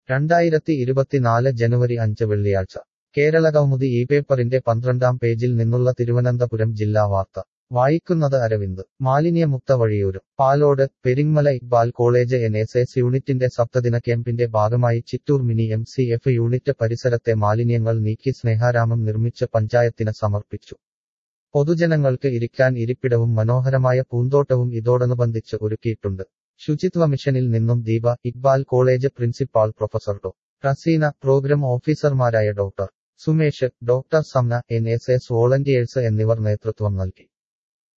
രണ്ടായിരത്തി ഇരുപത്തിനാല് ജനുവരി അഞ്ച് വെള്ളിയാഴ്ച കേരളകൗമുദി ഈ പേപ്പറിന്റെ പന്ത്രണ്ടാം പേജിൽ നിന്നുള്ള തിരുവനന്തപുരം ജില്ലാ വാർത്ത വായിക്കുന്നത് അരവിന്ദ് മാലിന്യമുക്ത വഴിയൂരും Palode Peringamala Iqbal college N S S യൂണിറ്റിന്റെ സപ്തദിന ക്യാമ്പിന്റെ ഭാഗമായി Chittur mini M C F unit പരിസരത്തെ മാലിന്യങ്ങൾ നീക്കി സ്നേഹാരാമം നിർമ്മിച്ച് പഞ്ചായത്തിന് സമർപ്പിച്ചു പൊതുജനങ്ങൾക്ക് ഇരിക്കാൻ ഇരിപ്പിടവും മനോഹരമായ പൂന്തോട്ടവും ഇതോടനുബന്ധിച്ച് ഒരുക്കിയിട്ടുണ്ട് ശുചിത്വ മിഷനിൽ നിന്നും Deepa Iqbal college principal professor Dr Raseena program ഓഫീസർമാരായ doctor Sumesh doctor Samna N S S volunteers എന്നിവർ നേതൃത്വം നൽകി